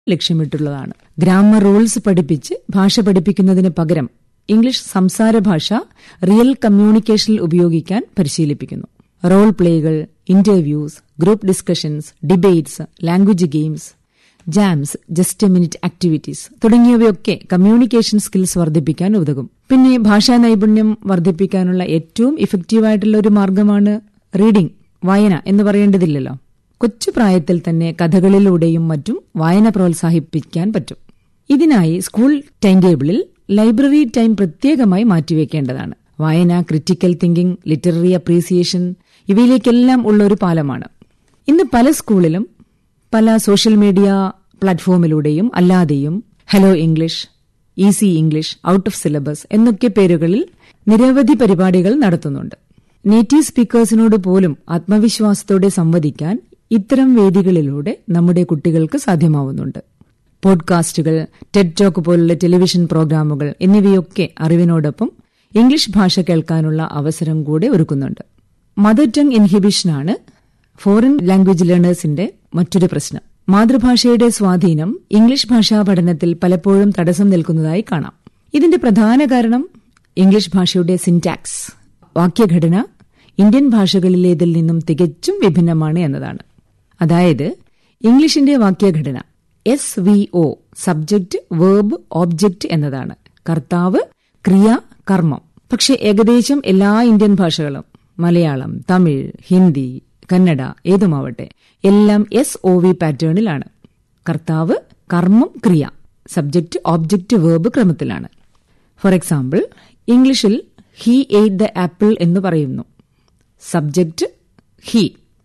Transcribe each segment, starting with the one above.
ലക്ഷ്യമിട്ടുള്ളതാണ് grammar rules പഠിപ്പിച്ച് ഭാഷ പഠിപ്പിക്കുന്നതിന് പകരം ഇംഗ്ലീഷ് സംസാര ഭാഷ റിയൽ കമ്മ്യൂണിക്കേഷനിൽ ഉപയോഗിക്കാൻ പരിശീലിപ്പിക്കുന്നു റോൾ പ്ലേകൾ interviews group discussions debates language games JAMs just minute activities തുടങ്ങിയവയൊക്കെ കമ്മ്യൂണിക്കേഷൻ സ്കിൽസ് വർദ്ധിപ്പിക്കാൻ ഉതകും പിന്നെ ഭാഷാ നൈപുണ്യം വർദ്ധിപ്പിക്കാനുള്ള ഏറ്റവും ഇഫക്റ്റീവായിട്ടുള്ള ഒരു മാർഗമാണ് റീഡിംഗ് വായന എന്ന് പറയേണ്ടതില്ലല്ലോ കൊച്ചു പ്രായത്തിൽ തന്നെ കഥകളിലൂടെയും മറ്റും വായന പ്രോത്സാഹിപ്പിക്കാൻ പറ്റും ഇതിനായി സ്കൂൾ ടൈം ടേബിളിൽ ലൈബ്രറി ടൈം പ്രത്യേകമായി മാറ്റിവെക്കേണ്ടതാണ് വായന ക്രിറ്റിക്കൽ തിങ്കിംഗ് ലിറ്റററി അപ്രീസിയേഷൻ ഇവയിലേക്കെല്ലാം ഉള്ള ഒരു പാലമാണ് ഇന്ന് പല സ്കൂളിലും പല സോഷ്യൽ മീഡിയ പ്ലാറ്റ്ഫോമിലൂടെയും അല്ലാതെയും hello English easy English out of syllabus എന്നൊക്കെ പേരുകളിൽ നിരവധി പരിപാടികൾ നടത്തുന്നുണ്ട് നേറ്റീവ് സ്പീക്കേഴ്സിനോട് പോലും ആത്മവിശ്വാസത്തോടെ സംവദിക്കാൻ ഇത്തരം വേദികളിലൂടെ നമ്മുടെ കുട്ടികൾക്ക് സാധ്യമാവുന്നുണ്ട് പോഡ്കാസ്റ്റുകൾ ടെഡ് ടോക്ക് പോലുള്ള ടെലിവിഷൻ പ്രോഗ്രാമുകൾ എന്നിവയൊക്കെ അറിവിനോടൊപ്പം ഇംഗ്ലീഷ് ഭാഷ കേൾക്കാനുള്ള അവസരം കൂടെ ഒരുക്കുന്നുണ്ട് മദർ ടങ് ഇൻഹിബിഷനാണ് ഫോറിൻ ലാംഗ്വേജ് ലേണേഴ്സിന്റെ മറ്റൊരു പ്രശ്നം മാതൃഭാഷയുടെ സ്വാധീനം ഇംഗ്ലീഷ് ഭാഷാ പഠനത്തിൽ പലപ്പോഴും തടസ്സം നിൽക്കുന്നതായി കാണാം ഇതിന്റെ പ്രധാന കാരണം ഇംഗ്ലീഷ് ഭാഷയുടെ സിൻടാക്സ് വാക്യഘടന ഇന്ത്യൻ ഭാഷകളിലേതിൽ നിന്നും തികച്ചും വിഭിന്നമാണ് എന്നതാണ് അതായത് ഇംഗ്ലീഷിന്റെ വാക്യഘടന S V O subject verb object എന്നതാണ് കർത്താവ് ക്രിയ കർമ്മം പക്ഷെ ഏകദേശം എല്ലാ ഇന്ത്യൻ ഭാഷകളും മലയാളം തമിഴ് ഹിന്ദി കന്നഡ ഏതുമാവട്ടെ എല്ലാം എസ് ഒ വി പാറ്റേണിലാണ് കർത്താവ് കർമ്മം ക്രിയ സബ്ജക്ട് ഓബ്ജക്റ്റ് വേർബ് ക്രമത്തിലാണ് ഫോർ എക്സാമ്പിൾ ഇംഗ്ലീഷിൽ ഹി എയ്റ്റ് ദ ആപ്പിൾ എന്ന് പറയുന്നു subject he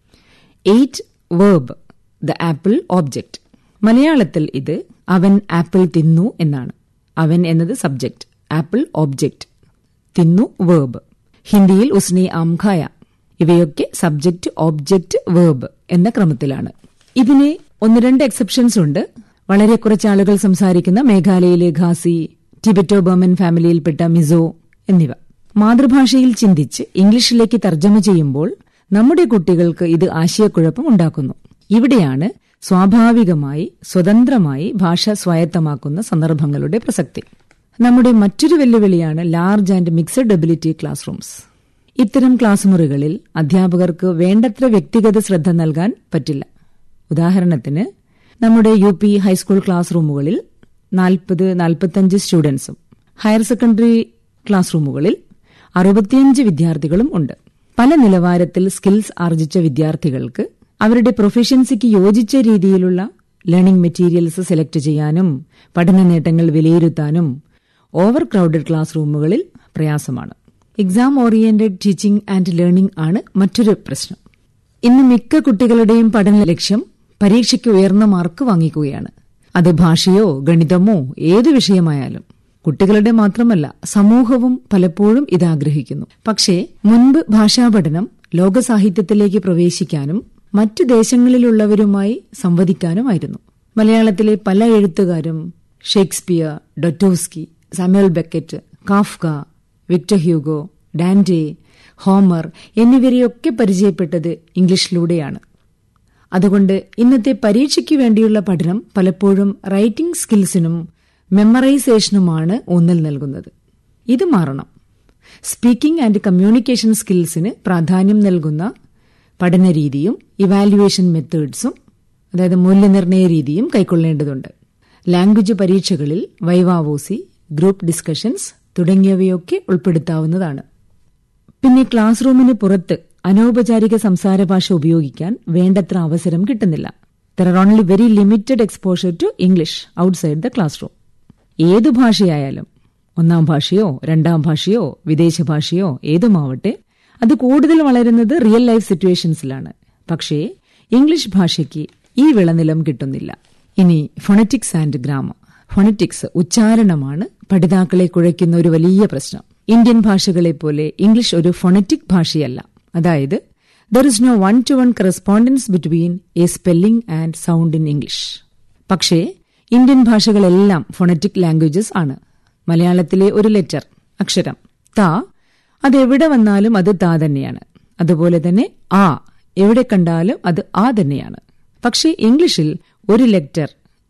ate verb the apple object മലയാളത്തിൽ ഇത് അവൻ ആപ്പിൾ തിന്നു എന്നാണ് അവൻ എന്നത് സബ്ജക്റ്റ് ആപ്പിൾ ഓബ്ജക്റ്റ് തിന്നു വേർബ് ഹിന്ദിയിൽ ഉസ്നി ആം ഖായ ഇവയൊക്കെ സബ്ജക്റ്റ് ഓബ്ജക്റ്റ് വേർബ് എന്ന ക്രമത്തിലാണ് ഇതിന് ഒന്ന് രണ്ട് എക്സെപ്ഷൻസ് ഉണ്ട് വളരെ കുറച്ച് ആളുകൾ സംസാരിക്കുന്ന മേഘാലയയിലെ ഖാസി ടിബറ്റോ ബർമൻ ഫാമിലിയിൽപ്പെട്ട മിസോ എന്നിവ മാതൃഭാഷയിൽ ചിന്തിച്ച് ഇംഗ്ലീഷിലേക്ക് തർജ്ജമ ചെയ്യുമ്പോൾ നമ്മുടെ കുട്ടികൾക്ക് ഇത് ആശയക്കുഴപ്പം ഉണ്ടാക്കുന്നു ഇവിടെയാണ് സ്വാഭാവികമായി സ്വതന്ത്രമായി ഭാഷ സ്വായത്തമാക്കുന്ന സന്ദർഭങ്ങളുടെ പ്രസക്തി നമ്മുടെ മറ്റൊരു വെല്ലുവിളിയാണ് large and mixed ability class rooms ഇത്തരം ക്ലാസ് മുറികളിൽ അധ്യാപകർക്ക് വേണ്ടത്ര വ്യക്തിഗത ശ്രദ്ധ നൽകാൻ പറ്റില്ല ഉദാഹരണത്തിന് നമ്മുടെ യു പി ഹൈസ്കൂൾ ക്ലാസ് റൂമുകളിൽ നാൽപ്പത് നാൽപ്പത്തഞ്ച് സ്റ്റുഡൻസും ഹയർ സെക്കൻഡറി ക്ലാസ് റൂമുകളിൽ അറുപത്തിയഞ്ച് വിദ്യാർത്ഥികളും ഉണ്ട് പല നിലവാരത്തിൽ സ്കിൽസ് ആർജിച്ച വിദ്യാർത്ഥികൾക്ക് അവരുടെ പ്രൊഫഷൻസിക്ക് യോജിച്ച രീതിയിലുള്ള ലേണിംഗ് മെറ്റീരിയൽസ് സെലക്ട് ചെയ്യാനും പഠന നേട്ടങ്ങൾ വിലയിരുത്താനും ഓവർ ക്രൗഡഡ് ക്ലാസ് റൂമുകളിൽ പ്രയാസമാണ് exam oriented teaching and learning ആണ് മറ്റൊരു പ്രശ്നം ഇന്ന് മിക്ക കുട്ടികളുടെയും പഠന ലക്ഷ്യം പരീക്ഷയ്ക്ക് ഉയർന്ന മാർക്ക് വാങ്ങിക്കുകയാണ് അത് ഭാഷയോ ഗണിതമോ ഏതു വിഷയമായാലും കുട്ടികളുടെ മാത്രമല്ല സമൂഹവും പലപ്പോഴും ഇത് ആഗ്രഹിക്കുന്നു പക്ഷേ മുൻപ് ഭാഷാ പഠനം ലോകസാഹിത്യത്തിലേക്ക് പ്രവേശിക്കാനും മറ്റു ദേശങ്ങളിലുള്ളവരുമായി സംവദിക്കാനുമായിരുന്നു മലയാളത്തിലെ പല എഴുത്തുകാരും Shakespeare Dostoevsky Samuel Beckett Kafka Victor Hugo Dante Homer എന്നിവരെയൊക്കെ പരിചയപ്പെട്ടത് ഇംഗ്ലീഷിലൂടെയാണ് അതുകൊണ്ട് ഇന്നത്തെ പരീക്ഷയ്ക്ക് വേണ്ടിയുള്ള പഠനം പലപ്പോഴും റൈറ്റിംഗ് സ്കിൽസിനും മെമ്മറൈസേഷനുമാണ് ഊന്നൽ നൽകുന്നത് ഇത് മാറണം സ്പീക്കിംഗ് ആൻഡ് കമ്മ്യൂണിക്കേഷൻ സ്കിൽസിന് പ്രാധാന്യം നൽകുന്ന പഠനരീതിയും ഇവാലുവേഷൻ മെത്തേഡ്സും അതായത് മൂല്യനിർണ്ണയ രീതിയും കൈക്കൊള്ളേണ്ടതുണ്ട് ലാംഗ്വേജ് പരീക്ഷകളിൽ വൈവാവോസി ഗ്രൂപ്പ് ഡിസ്കഷൻസ് തുടങ്ങിയവയൊക്കെ ഉൾപ്പെടുത്താവുന്നതാണ് പിന്നെ ക്ലാസ് റൂമിന് പുറത്ത് അനൗപചാരിക സംസാര ഭാഷ ഉപയോഗിക്കാൻ വേണ്ടത്ര അവസരം കിട്ടുന്നില്ല there are only very limited exposure to English outside the class room ഏതു ഭാഷയായാലും ഒന്നാം ഭാഷയോ രണ്ടാം ഭാഷയോ വിദേശ ഭാഷയോ ഏതുമാവട്ടെ അത് കൂടുതൽ വളരുന്നത് റിയൽ ലൈഫ് സിറ്റുവേഷൻസിലാണ് പക്ഷേ ഇംഗ്ലീഷ് ഭാഷയ്ക്ക് ഈ വിളനിലം കിട്ടുന്നില്ല ഇനി ഫൊണറ്റിക്സ് ആൻഡ് ഗ്രാമർ ഫൊണറ്റിക്സ് ഉച്ചാരണമാണ് പഠിതാക്കളെ കുഴയ്ക്കുന്ന ഒരു വലിയ പ്രശ്നം ഇന്ത്യൻ ഭാഷകളെ പോലെ ഇംഗ്ലീഷ് ഒരു ഫൊണറ്റിക് ഭാഷയല്ല അതായത് there is no one to one correspondence between a spelling and sound in English പക്ഷേ ഇന്ത്യൻ ഭാഷകളെല്ലാം ഫൊണറ്റിക് ലാംഗ്വേജസ് ആണ് മലയാളത്തിലെ ഒരു ലെറ്റർ അക്ഷരം ത അതെവിടെ വന്നാലും അത് താ തന്നെയാണ് അതുപോലെ തന്നെ ആ എവിടെ കണ്ടാലും അത് ആ തന്നെയാണ് പക്ഷേ ഇംഗ്ലീഷിൽ ഒരു ലെറ്റർ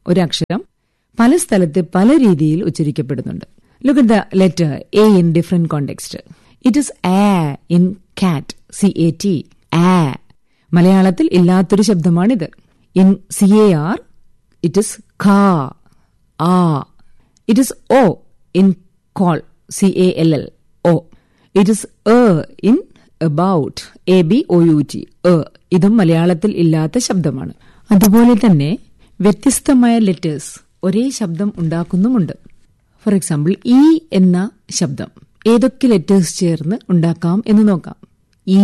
ഒരക്ഷരം പല സ്ഥലത്ത് പല രീതിയിൽ ഉച്ചരിക്കപ്പെടുന്നുണ്ട് look at the letter A in different context it is ആ in cat C A T ആ മലയാളത്തിൽ ഇല്ലാത്തൊരു ശബ്ദമാണിത് in C A R it is ഖാ ആ ഇറ്റ് ഇസ് ഒ in call C A L L ഒ ഇറ്റ് ഇസ് എ in about A B O U T എ ഇതും മലയാളത്തിൽ ഇല്ലാത്ത ശബ്ദമാണ് അതുപോലെ തന്നെ വ്യത്യസ്തമായ ലെറ്റേഴ്സ് ഒരേ ശബ്ദം ഉണ്ടാക്കുന്നുമുണ്ട് ഫോർ എക്സാമ്പിൾ ഇ എന്ന ശബ്ദം ഏതൊക്കെ ലെറ്റേഴ്സ് ചേർന്ന് ഉണ്ടാക്കാം എന്ന് നോക്കാം ഇ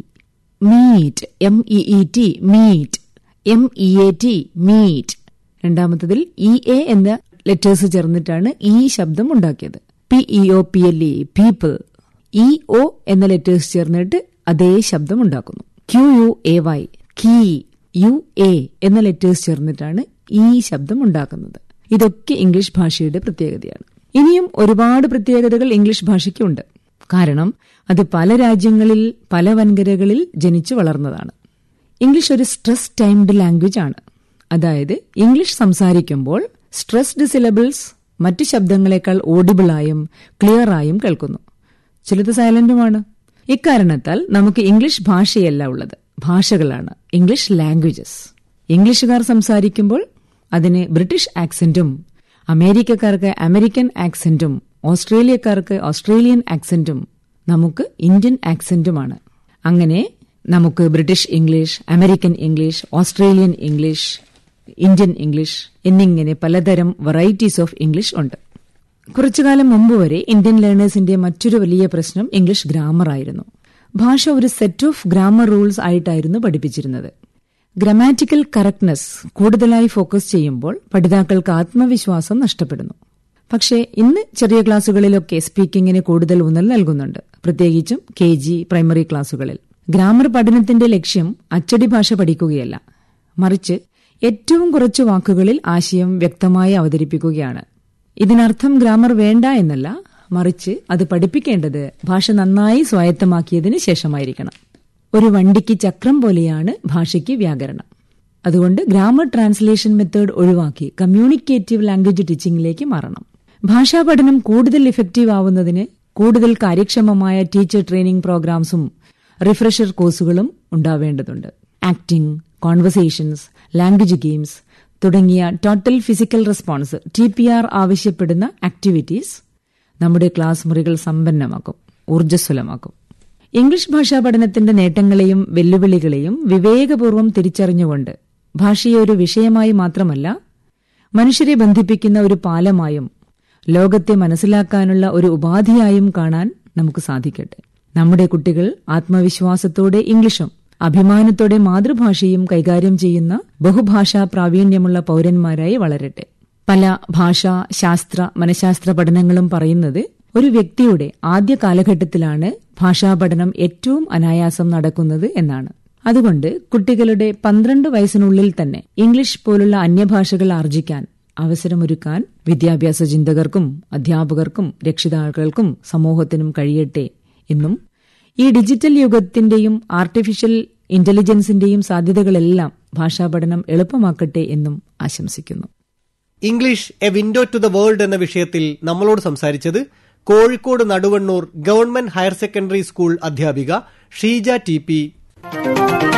meet M E E T meet M E A T meat രണ്ടാമത്തതിൽ ഇ എ എന്ന ലെറ്റേഴ്സ് ചേർന്നിട്ടാണ് ഈ ശബ്ദം ഉണ്ടാക്കിയത് P E O P L E people E O എന്ന ലെറ്റേഴ്സ് ചേർന്നിട്ട് അതേ ശബ്ദം ഉണ്ടാക്കുന്നു Q U A Y quay U A എന്ന ലെറ്റേഴ്സ് ചേർന്നിട്ടാണ് ഈ ശബ്ദം ഉണ്ടാക്കുന്നത് ഇതൊക്കെ ഇംഗ്ലീഷ് ഭാഷയുടെ പ്രത്യേകതയാണ് ഇനിയും ഒരുപാട് പ്രത്യേകതകൾ ഇംഗ്ലീഷ് ഭാഷയ്ക്കുണ്ട് കാരണം അത് പല രാജ്യങ്ങളിൽ പല വൻകരകളിൽ ജനിച്ചു വളർന്നതാണ് ഇംഗ്ലീഷ് ഒരു സ്ട്രെസ് ടൈംഡ് ലാംഗ്വേജ് ആണ് അതായത് ഇംഗ്ലീഷ് സംസാരിക്കുമ്പോൾ സ്ട്രെസ്ഡ് സിലബിൾസ് മറ്റു ശബ്ദങ്ങളെക്കാൾ ഓഡിബിളായും ക്ലിയറായും കേൾക്കുന്നു ചിലത് സൈലന്റുമാണ് ഇക്കാരണത്താൽ നമുക്ക് ഇംഗ്ലീഷ് ഭാഷയല്ല ഉള്ളത് ഭാഷകളാണ് ഇംഗ്ലീഷ് ലാംഗ്വേജസ് ഇംഗ്ലീഷുകാർ സംസാരിക്കുമ്പോൾ അതിന് ബ്രിട്ടീഷ് ആക്സന്റും അമേരിക്കക്കാർക്ക് അമേരിക്കൻ ആക്സന്റും ഓസ്ട്രേലിയക്കാർക്ക് ഓസ്ട്രേലിയൻ ആക്സന്റും നമുക്ക് ഇന്ത്യൻ ആക്സന്റുമാണ് അങ്ങനെ നമുക്ക് British English American English Australian English Indian English എന്നിങ്ങനെ പലതരം വെറൈറ്റീസ് ഓഫ് ഇംഗ്ലീഷ് ഉണ്ട് കുറച്ചുകാലം മുമ്പ് വരെ ഇന്ത്യൻ ലേണേഴ്സിന്റെ മറ്റൊരു വലിയ പ്രശ്നം ഇംഗ്ലീഷ് ഗ്രാമർ ആയിരുന്നു ഭാഷ ഒരു സെറ്റ് ഓഫ് ഗ്രാമർ റൂൾസ് ആയിട്ടായിരുന്നു പഠിപ്പിച്ചിരുന്നത് ഗ്രമാറ്റിക്കൽ കറക്റ്റ്നെസ് കൂടുതലായി ഫോക്കസ് ചെയ്യുമ്പോൾ പഠിതാക്കൾക്ക് ആത്മവിശ്വാസം നഷ്ടപ്പെടുന്നു പക്ഷേ ഇന്ന് ചെറിയ ക്ലാസുകളിലൊക്കെ സ്പീക്കിങ്ങിന് കൂടുതൽ ഊന്നൽ നൽകുന്നുണ്ട് പ്രത്യേകിച്ചും കെ ജി പ്രൈമറി ക്ലാസുകളിൽ ഗ്രാമർ പഠനത്തിന്റെ ലക്ഷ്യം അച്ചടി ഭാഷ പഠിക്കുകയല്ല മറിച്ച് ഏറ്റവും കുറച്ച് വാക്കുകളിൽ ആശയം വ്യക്തമായി അവതരിപ്പിക്കുകയാണ് ഇതിനർത്ഥം ഗ്രാമർ വേണ്ട എന്നല്ല മറിച്ച് അത് പഠിപ്പിക്കേണ്ടത് ഭാഷ നന്നായി സ്വായത്തമാക്കിയതിന് ശേഷമായിരിക്കണം ഒരു വണ്ടിക്ക് ചക്രം പോലെയാണ് ഭാഷയ്ക്ക് വ്യാകരണം അതുകൊണ്ട് ഗ്രാമർ ട്രാൻസ്ലേഷൻ മെത്തേഡ് ഒഴിവാക്കി കമ്മ്യൂണിക്കേറ്റീവ് ലാംഗ്വേജ് ടീച്ചിംഗിലേക്ക് മാറണം ഭാഷാ പഠനം കൂടുതൽ ഇഫക്റ്റീവ് ആവുന്നതിന് കൂടുതൽ കാര്യക്ഷമമായ ടീച്ചർ ട്രെയിനിംഗ് പ്രോഗ്രാംസും റിഫ്രഷർ കോഴ്സുകളും ഉണ്ടാവേണ്ടതുണ്ട് ആക്ടിംഗ് കോൺവെർസേഷൻസ് ലാംഗ്വേജ് ഗെയിംസ് തുടങ്ങിയ total physical response T P R ആവശ്യപ്പെടുന്ന ആക്ടിവിറ്റീസ് നമ്മുടെ ക്ലാസ് മുറികൾ സമ്പന്നമാക്കും ഊർജ്ജസ്വലമാക്കും ഇംഗ്ലീഷ് ഭാഷാ പഠനത്തിന്റെ നേട്ടങ്ങളെയും വെല്ലുവിളികളെയും വിവേകപൂർവ്വം തിരിച്ചറിഞ്ഞുകൊണ്ട് ഭാഷയെ ഒരു വിഷയമായി മാത്രമല്ല മനുഷ്യരെ ബന്ധിപ്പിക്കുന്ന ഒരു പാലമായും ലോകത്തെ മനസ്സിലാക്കാനുള്ള ഒരു ഉപാധിയായും കാണാൻ നമുക്ക് സാധിക്കട്ടെ നമ്മുടെ കുട്ടികൾ ആത്മവിശ്വാസത്തോടെ ഇംഗ്ലീഷും അഭിമാനത്തോടെ മാതൃഭാഷയും കൈകാര്യം ചെയ്യുന്ന ബഹുഭാഷാ പ്രാവീണ്യമുള്ള പൌരന്മാരായി വളരട്ടെ പല ഭാഷാ ശാസ്ത്ര മനഃശാസ്ത്ര പഠനങ്ങളും പറയുന്നത് ഒരു വ്യക്തിയുടെ ആദ്യ കാലഘട്ടത്തിലാണ് ഭാഷാ പഠനം ഏറ്റവും അനായാസം നടക്കുന്നത് എന്നാണ് അതുകൊണ്ട് കുട്ടികളുടെ പന്ത്രണ്ട് വയസ്സിനുള്ളിൽ തന്നെ ഇംഗ്ലീഷ് പോലുള്ള അന്യഭാഷകൾ ആർജിക്കാൻ അവസരമൊരുക്കാൻ വിദ്യാഭ്യാസ ചിന്തകർക്കും അധ്യാപകർക്കും രക്ഷിതാക്കൾക്കും സമൂഹത്തിനും കഴിയട്ടെ എന്നും ഈ ഡിജിറ്റൽ യുഗത്തിന്റെയും ആർട്ടിഫിഷ്യൽ ഇന്റലിജൻസിന്റെയും സാധ്യതകളെല്ലാം ഭാഷാ പഠനം എളുപ്പമാക്കട്ടെ എന്നും ആശംസിക്കുന്നു English a window to the world എന്ന വിഷയത്തിൽ നമ്മളോട് സംസാരിച്ചത് Kozhikode Naduvannur government higher secondary school അധ്യാപിക ഷീജ ടി പി